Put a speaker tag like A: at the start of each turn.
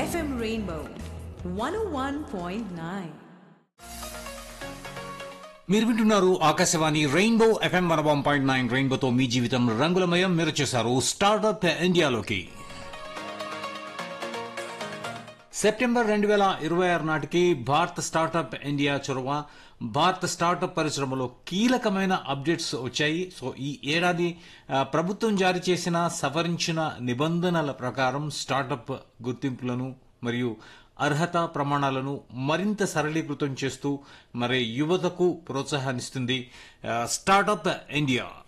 A: FM Rainbow 101.9.
B: మీరు వింటున్నారు Akashvani rainbow FM one one point nine రెయిన్బోతో మీ జీవితం రంగులమయం మీరు చేశారు స్టార్టప్ ఇండియాలోకి సెప్టెంబర్ రెండు వేల ఇరవై ఆరు నాటికి భారత్ స్టార్టప్ ఇండియా చొరవ భారత స్టార్టప్ పరిశ్రమలో కీలకమైన అప్డేట్స్ వచ్చాయి సో ఈ ఏడాది ఆ, ప్రభుత్వం జారీ చేసిన సవరించిన నిబంధనల ప్రకారం స్టార్టప్ గుర్తింపులను మరియు అర్హత ప్రమాణాలను మరింత సరళీకృతం చేస్తూ మరి యువతకు ప్రోత్సాహాన్నిస్తుంది ఆ, స్టార్టప్ ఇండియా